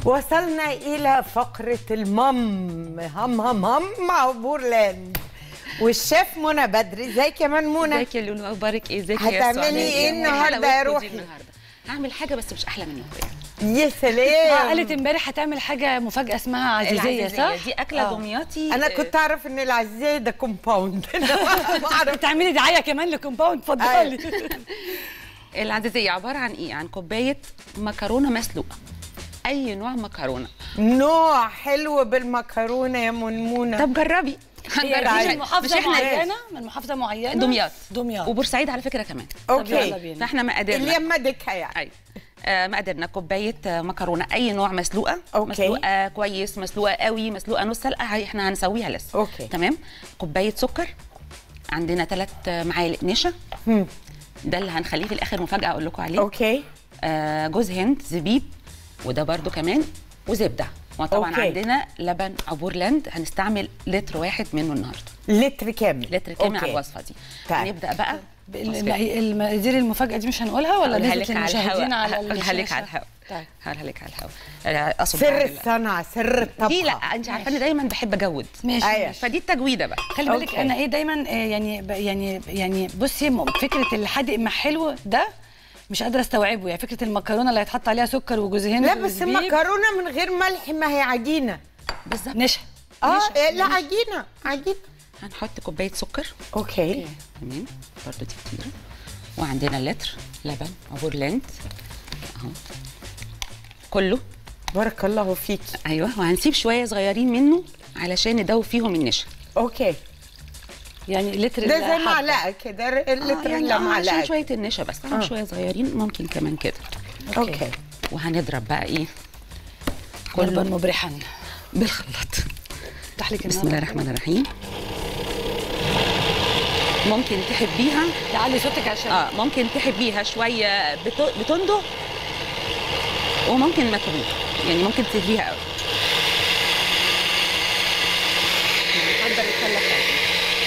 وصلنا إلى فقرة المم هم هم هم مع بورلاند والشيف منى بدري ازيك يا منى ازيك يا لولو اخبارك ايه ازيك يا هتعملي ياسو؟ إيه عاملة النهاردة يا حلوتكم روحي؟ دي النهاردة. هعمل حاجه بس مش احلى منكم يعني يا اه سلام قالت امبارح هتعمل حاجه مفاجاه اسمها عزيزيه صح؟ دي اكله آه. دمياطي أنا آه، كنت أعرف إن العزيزية ده كومباوند ما أعرف بتعملي دعايه كمان لكومباوند اتفضلي العزيزيه عباره عن ايه عن كوبايه مكرونه مسلوقه اي نوع مكرونه نوع حلو بالمكرونة يا منمونة طب جربي هي هنجربي. دي من مش محافظه احنا معينه من محافظه معينه دمياط دمياط وبورسعيد على فكره كمان طب يلا أوكي بينا. فاحنا مقاديرنا اليمة دكها يعني ايوه آه، مقاديرنا كوبايه آه، مكرونه اي نوع مسلوقه أوكي. مسلوقه كويس مسلوقه قوي مسلوقه نص سلقه هي- احنا هنسويها لسه أوكي. تمام كوبايه سكر عندنا ثلاث معالق نشا هم. ده اللي هنخليه في الاخر مفاجاه اقول لكم عليه أوكي آه جوز هند زبيب وده برده كمان وزبده وطبعا أوكي. عندنا لبن عبور لاند هنستعمل لتر واحد منه النهارده لتر كامل لتر كامل على أوكي. الوصفه دي طيب. هنبدا بقى الم- المقادير المفاجاه دي مش هنقولها ولا هقولها نزلت لك على للمشاهدين على الهواء هقولها لك الشاشة؟ على الهواء طيب هقولها لك على الهواء آه، اقصد سر بعد ال- الصنعة سر الطبخة دي لا انت عارفه اني دايما بحب اجود ماشي أيوة. ماشي. فدي التجويده بقى خلي بالك أوكي. انا ايه دايما آه، يعني ب- يعني يعني بصي م- فكره الحادق مع حلو ده مش قادره استوعبه يعني فكره المكرونه اللي هيتحط عليها سكر وجوز هند لا بس وزبيب. المكرونة من غير ملح ما هي عجينة بالظبط نشا اه نشا. إيه، لا عجينة عجينة هنحط كوبايه سكر اوكي تمام برضو دي كتير وعندنا لتر لبن عبور لاند اهو كله بارك الله فيكي ايوه وهنسيب شويه صغيرين منه علشان ندوب فيهم النشا اوكي يعني لتر ده زي الحبة. معلقه كده اللتر يعني الا آه، عشان معلقه شويه النشا بس آه. شويه صغيرين ممكن كمان كده اوكي وهنضرب بقى ايه ضربا كله مبرحا بالخلاط افتح لك بسم الله الرحمن الرحيم ممكن تحبيها تعلي صوتك عشان اه ممكن تحبيها شويه بت- بتندق وممكن مكروه يعني ممكن تهريها قوي حضر الخله بتاعتك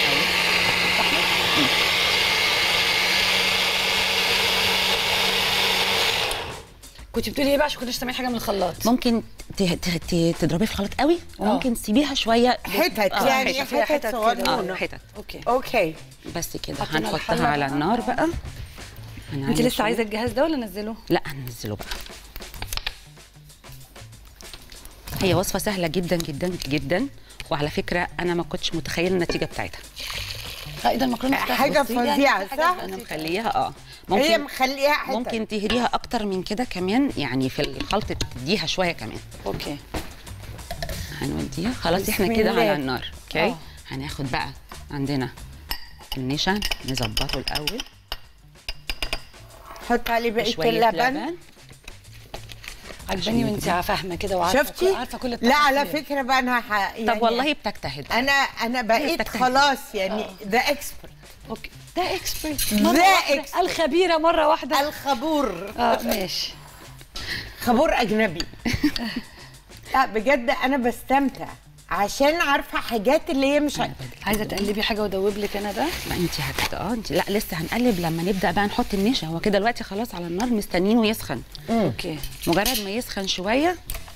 كنت بتقولي ايه بقى عشان كنتش سامعين حاجه من الخلاط ممكن ت- ت- ت- تضربيه في الخلاط قوي وممكن تسيبيها شويه حتت آه، يعني حتت. فيها حتت حتت كده. اه صغنونه حتت اوكي اوكي بس كده حطينا هنحطها الحلة على بقى. النار بقى انت هنعمل لسه شوية. عايزه الجهاز ده ولا نزله لا هننزله بقى هي وصفه سهله جدا جدا جدا وعلى فكره انا ما كنتش متخيله النتيجه بتاعتها لا ده المكرونه بتاعتك حاجه بسيطة يعني، فظيعه حاجة صح انا مخليها اه هي ممكن مخليها حتت ممكن تهريها اكتر من كده كمان يعني في الخلطه تديها شويه كمان اوكي هنوديها خلاص احنا بسم كده الله. على النار اوكي آه. هناخد بقى عندنا النشا نظبطه الاول حط عليه بقيه شويه اللبن لبن عجباني وانت عارفه كده وعارفه شفتي عارفه كل لا على التفاصيل. فكره بقى انا ح... يعني طب والله بتجتهد انا انا بقيت بتجتهد. خلاص يعني ذا اكسبرت اوكي ده اكسبرت ده مره واحده expert. الخبيره مره واحده الخبور اه ماشي خبور اجنبي لا بجد انا بستمتع عشان عارفه حاجات اللي هي مش ع- عايزه تقلبي حاجه وادوب لك انا ده ما انت هت اه انت لا لسه هنقلب لما نبدا بقى نحط النشا هو كده دلوقتي خلاص على النار مستنينه يسخن اوكي مجرد ما يسخن شويه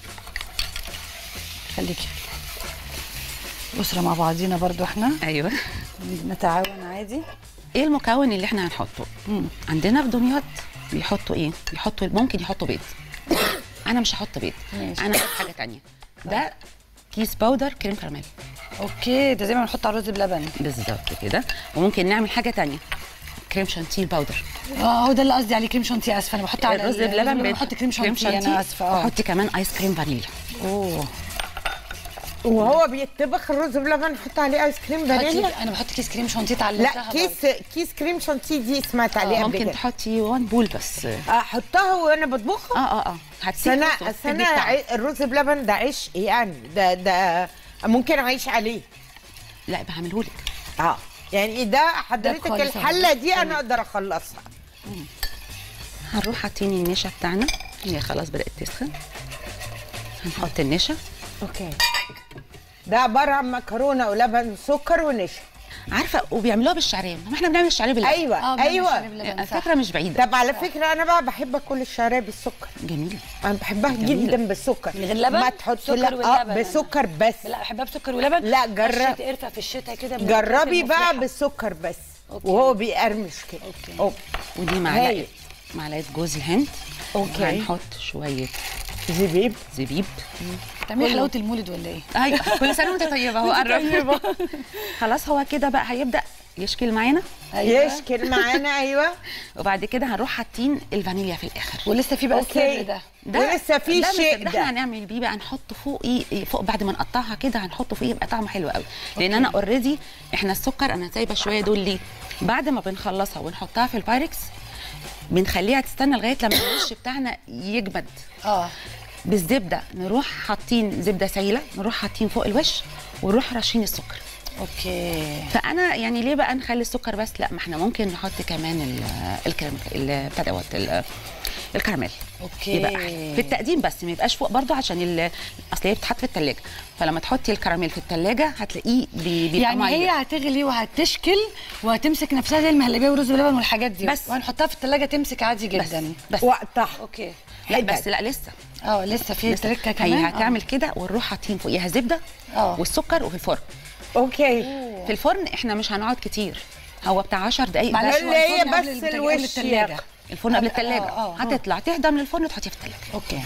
خليكي أسرة مع بعضينا برضو احنا ايوه نتعاون عادي ايه المكون اللي احنا هنحطه عندنا في دمياط بيحطوا ايه بيحطوا ممكن يحطوا بيض انا مش هحط بيض ماشي. انا هحط حاجه تانية ده كيس باودر كريم كراميل اوكي ده زي ما بنحط على الرز بلبن بالظبط كده وممكن نعمل حاجه تانية كريم شانتيه باودر اه هو ده اللي قصدي عليه كريم شانتي اسفه انا بحط على الرز بلبن بحط كريم شانتي انا اسفه اه وحطي كمان ايس كريم فانيليا اوه وهو بيتطبخ الرز بلبن نحط عليه ايس كريم فانيليا حطي- انا بحط كيس كريم شانتي لا اتعلمتها كيس كيس كريم شانتيه دي سمعت عليها قبل ممكن كده تحطي وان بول بس اه احطها وانا بطبخها اه اه هتسيب سنة نفسه، سنة تدي طعم. عي- الرز بلبن ده عيش يعني ده ده ممكن اعيش عليه لا بعملهولك اه يعني ده حضرتك خالص الحله دي انا اقدر اخلصها هنروح حاطين النشا بتاعنا هي خلاص بدات تسخن هنحط النشا اوكي ده عباره عن مكرونه ولبن وسكر ونشا عارفه وبيعملوها بالشعريه ما احنا بنعمل الشعريه باللبن ايوه اه بنعمل ايوه شعريه باللبن، صح. الفكره مش بعيده طب على فكره انا بقى بحب اكل الشعريه بالسكر جميله انا بحبها جميلة. جدا بالسكر من غير لبن؟ ما تحط سكر لا اه واللبن. بسكر بس لا بحبها بسكر ولبن لا، جرب. رشة قرفه في الشتاء كده من جربي الحاجات بقى المفرحة. بالسكر بس أوكي. وهو بيقرمش كده أوكي. أوب. ودي معلقه هاي. معلقه جوز الهند أوكي. هنحط شويه زبيب زبيب تعملي حلاوه المولد ولا ايه؟ ايوه كل سنه وانت طيبه هو قرب خلاص هو كده بقى هيبدا يشكل معانا يشكل معانا ايوه وبعد كده هنروح حاطين الفانيليا في الاخر ولسه في بقى أوكي. السر ده ولسه في ده شيء مش- ده. احنا هنعمل بيه بقى نحط فوق ايه فوق بعد ما نقطعها كده هنحطه فوق يبقى طعمه حلو قوي لان انا اوريدي احنا السكر انا سايبه شويه دول ليه بعد ما بنخلصها ونحطها في البايركس بنخليها تستنى لغايه لما الوش بتاعنا يجمد اه بالزبده نروح حاطين زبده سايله نروح حاطين فوق الوش ونروح راشين السكر اوكي فانا يعني ليه بقى نخلي السكر بس لا ما احنا ممكن نحط كمان ال- الكريم ال- بتاع دوت ال- الكراميل اوكي يبقى أحلى. في التقديم بس ما يبقاش فوق برضو عشان ال- اصل هي بتتحط في الثلاجه فلما تحطي الكراميل في الثلاجه هتلاقيه بي- بيبقى يعني مية. هي هتغلي وهتشكل وهتمسك نفسها زي المهلبيه والرز باللبن والحاجات دي بس. وهنحطها في الثلاجه تمسك عادي بس جدا بس وقتها اوكي لا حلو. بس لا لسه اه لسه في لسه. تركه كمان هي آه. هتعمل كده ونروح حاطين فوقيها زبده اه. والسكر وفي الفرن اوكي في الفرن احنا مش هنقعد كتير هو بتاع 10 دقائق معلش بس اللي هي هو الفرن قبل بس البوتاجاز- الوش قبل التلاجة. يا الفرن قبل آه، الثلاجه آه، آه. هتطلع تهدى من الفرن وتحطيها في الثلاجه اوكي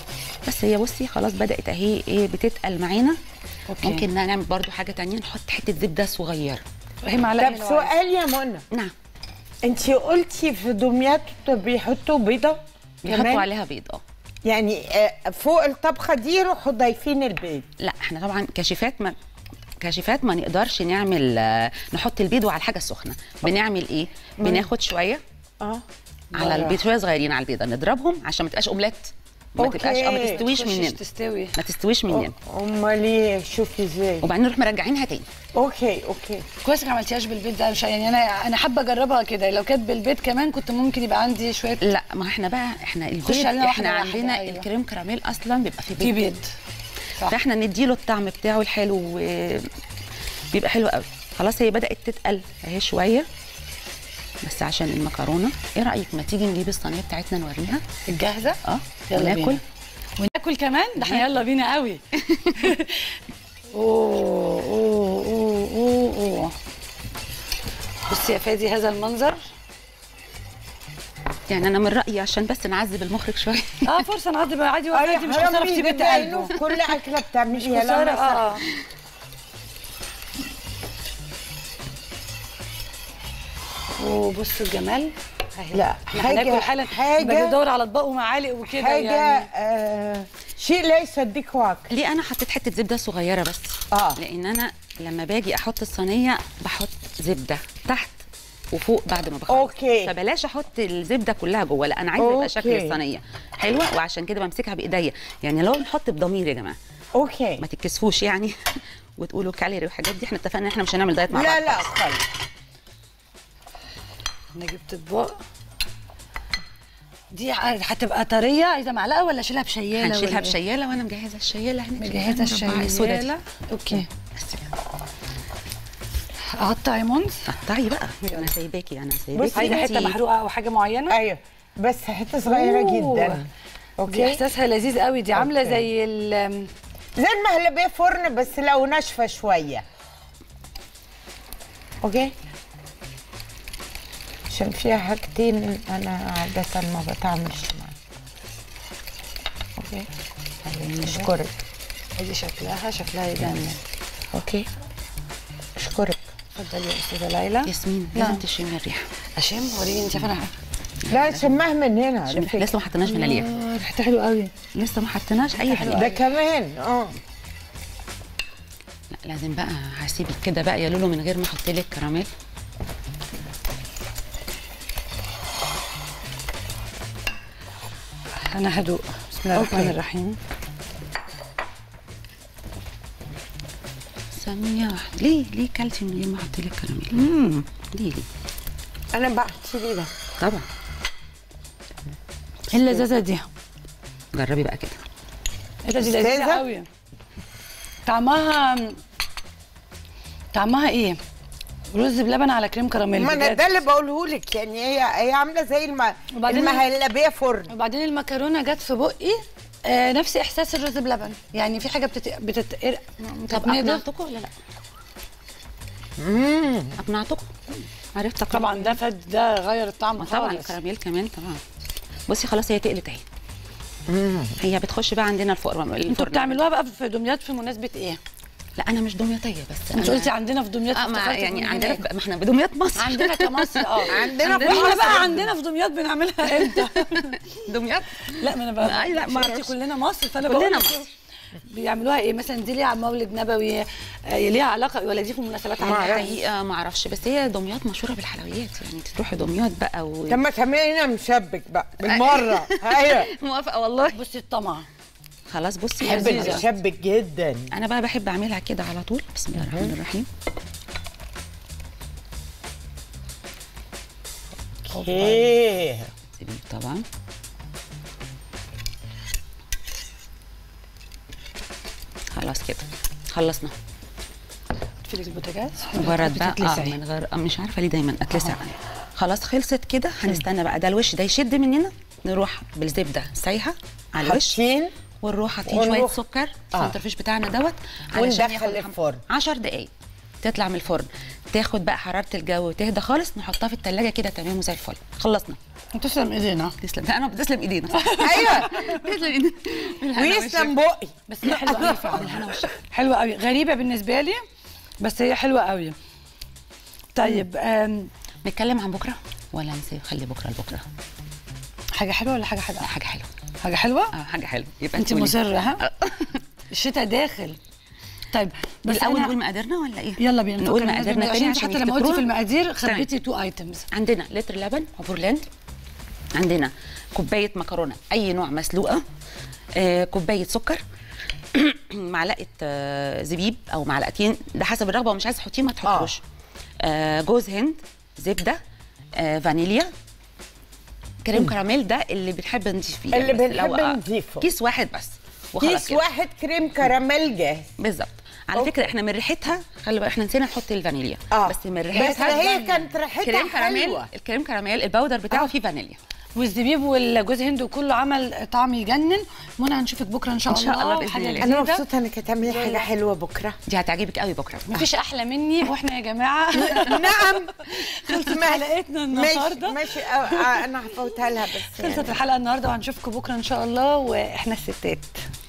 بس هي بصي خلاص بدات اهي ايه بتتقل معانا أوكي. ممكن نعمل برضو حاجه تانية نحط حته زبده صغيره هي معلقه طب من الوعي. سؤال يا منى نعم انت قلتي في دمياط بيحطوا بيضه بيحطوا كمان؟ عليها بيض اه يعني آه، فوق الطبخه دي يروحوا ضايفين البيض لا احنا طبعا كشيفات ما كشيفات ما نقدرش نعمل آه، نحط البيض وعلى الحاجه السخنه بنعمل ايه بناخد شويه اه على البيض شويه صغيرين على البيضه نضربهم عشان ما تبقاش اومليت ما أوكي. تبقاش اه ما تستويش تخشش مننا تستوي ما تستويش مننا امال ايه شوفي ازاي وبعدين نروح مرجعينها تاني اوكي اوكي كويس ما عملتيهاش بالبيت ده مش يعني انا انا حابه اجربها كده لو كانت بالبيت كمان كنت ممكن يبقى عندي شويه لا ما احنا بقى احنا البيض علينا احنا واحدة واحدة، عندنا أيوة. الكريم كراميل اصلا بيبقى فيه في بيض بيض صح فاحنا نديله الطعم بتاعه الحلو و- بيبقى حلو قوي خلاص هي بدات تتقل اهي شويه بس عشان المكرونه ايه رايك ما تيجي نجيب الصينيه بتاعتنا نوريها الجاهزه اه يلا وناكل بينا. وناكل كمان ده احنا يلا بينا قوي اوه اوه اوه اوه اوه بصي يا فادي هذا المنظر يعني انا من رايي عشان بس نعذب المخرج شويه اه فرصه نعدي عادي أي وفادي مش خساره حرام في بيه، بيت ده باينه قلبه في كل اكله بتعمليها خساره لما اه اوه بصوا الجمال أهي. لا، إحنا حاجة- هناكل حالا حاجة- بدور على اطباق ومعالق وكده حاجه يعني آه شيء لا يصدقه عقل ليه انا حطيت حته زبده صغيره بس آه. لان انا لما باجي احط الصينيه بحط زبده تحت وفوق بعد ما بخلص أوكي. فبلاش احط الزبده كلها جوه لا انا عايزه يبقى شكل أوكي. الصينيه حلوه وعشان كده بمسكها بايديا يعني لو نحط بضمير يا جماعه اوكي ما تتكسفوش يعني وتقولوا كالوري والحاجات دي احنا اتفقنا ان احنا مش هنعمل دايت مع لا بعض لا خالص انا جبت اطباق دي هتبقى طريه عايزه معلقه ولا اشيلها بشياله هنشيلها ولا إيه؟ بشياله وانا مجهزه الشياله هنا مجهزه مربعة السودا دي. الشياله اوكي بس كده. اقطع يا منز قطعي بقى انا سايباكي انا سايباكي بصي، عايزه حته انتي- محروقه او حاجه معينه ايوه بس حته صغيره أوه. جدا دي اوكي احساسها لذيذ قوي دي عامله أوكي. زي ال زي المهلبيه فرن بس لو ناشفه شويه اوكي عشان فيها حاجتين انا عاده ما بتعاملش معاها اوكي اشكرك ادي شكلها شكلها يجنن اوكي اشكرك اتفضلي يا استاذه ليلى ياسمين نعم. لازم تشمي الريحه اشم وريني انت فانا لا شمها من هنا على شمي فكره لسه ما حطيناش فانيليا آه، ريحتها حلوه قوي لسه ما حطيناش اي حاجه ده كمان اه لا لازم بقى هسيبك كده بقى يا لولو من غير ما احط لك كراميل انا هدوء بسم الله الرحمن أوكي. الرحيم ثانية واحدة ليه ليه كلتي من غير ما احط لك كراميل؟ امم ليه ليه؟ انا بحكي لي ده طبعا ايه اللذاذه دي جربي بقى كده ايه ده دي لذيذه أستاذة؟ قوي طعمها طعمها ايه رز بلبن على كريم كراميل ما انا بجد. ده اللي بقوله لك يعني هي هي عامله زي الم... وبعدين- المهلبيه فرن وبعدين المكرونه جت في بقي آه نفس احساس الرز بلبن يعني في حاجه بتت... بتت... طب بتتنضف. اقنعتكم ولا لا؟ اقنعتكم عرفت أقنع. طبعا ده فد ده غير الطعم ما طبعا خالص الكراميل كمان طبعا بصي خلاص هي تقلت اهي هي بتخش بقى عندنا الفرن انتوا بتعملوها بقى في دمياط في مناسبه ايه؟ لا انا مش دمياطيه بس انت أنا- قلتي عندنا في دمياط اه ما افتكرتك يعني من عندنا هناك. في- ما احنا بدمياط مصر عندنا كمصر اه عندنا في واحنا مصر بقى عندنا في دمياط بنعملها امتى؟ دمياط لا ما انا بقى أي لا، ما عشان انتي أعرفش. كلنا مصر فانا كلنا بقول لك مصر. بيعملوها ايه مثلا دي ليها مولد نبوي آه، ليها علاقه ولا دي في مناسبات عادية؟ الحقيقه ما اعرفش بس هي دمياط مشهوره بالحلويات يعني تروحي دمياط بقى و... طب ما تعملي لنا مشبك بقى بالمره ايوه موافقه والله بصي الطمع خلاص بصي بحب لذيذة. المشبك جدا انا بقى بحب اعملها كده على طول بسم الله الرحمن الرحيم اوكي زبيب طبعا خلاص كده خلصنا في البوتاجاز مجرد بقى اه بتتلسعي. من غير آه مش عارفه ليه دايما اتلسع خلاص خلصت كده هنستنى بقى ده الوش ده يشد مننا نروح بالزبده سايحه على الوش حاطين ونروح حاطين شويه ونروح- سكر آه. السنترفيش بتاعنا دوت وندخل ياخد الفرن. 10 دقايق تطلع من الفرن تاخد بقى حراره الجو وتهدى خالص نحطها في التلاجة كده تمام وزي الفل خلصنا تسلم ايدينا تسلم لا انا بتسلم ايدينا ايوه تسلم ايدينا بالهنا ويسلم والشفا. بقي بس هي حلوه قوي فعلا حلوه قوي غريبه بالنسبه لي بس هي حلوه قوي طيب آم، نتكلم عن بكره ولا نسيب خلي بكره لبكره حاجه حلوه ولا حاجه حادقه لا حاجه حلوه حاجه حلوه اه حاجه حلوه يبقى انت قولي. مصره ها الشتاء داخل طيب بس الاول أنا- نقول مقاديرنا ولا ايه يلا بينا نقول نفكر مقاديرنا عشان تاني انت عشان حتى لما قلتي في يفتكروها. المقادير تمام. خبيتي تو ايتمز عندنا لتر لبن اوفرلاند عندنا كوبايه مكرونه اي نوع مسلوقه آه، كوبايه سكر معلقه آه، زبيب او معلقتين ده حسب الرغبه ومش عايز تحطيه ما تحطوش آه، جوز هند زبده آه، فانيليا كريم كراميل ده اللي بنحب نضيف فيه اللي بس بنحب لو- آه، نضيفه. كيس واحد بس وخلاص كيس كده. واحد كريم كراميل جاهز بالظبط على أوكي. فكره احنا من ريحتها خلي بالك احنا نسينا نحط الفانيليا اه بس من بس ريحتها هي كانت ريحتها كريم كراميل حلوه الكريم كراميل الباودر بتاعه فيه فانيليا والزبيب والجوز هند وكله عمل طعم يجنن منى هنشوفك بكره ان شاء إن الله شاء الله بإذن حاجة الله. انا جديدة. مبسوطه انك هتعملي حاجه حلوه بكره دي هتعجبك قوي بكره مفيش احلى مني واحنا يا جماعه نعم خلصت حلقتنا النهارده ماشي ماشي آه، آه، انا هفوتها لها بس خلصت يعني. الحلقه النهارده وهنشوفكم بكره ان شاء الله واحنا الستات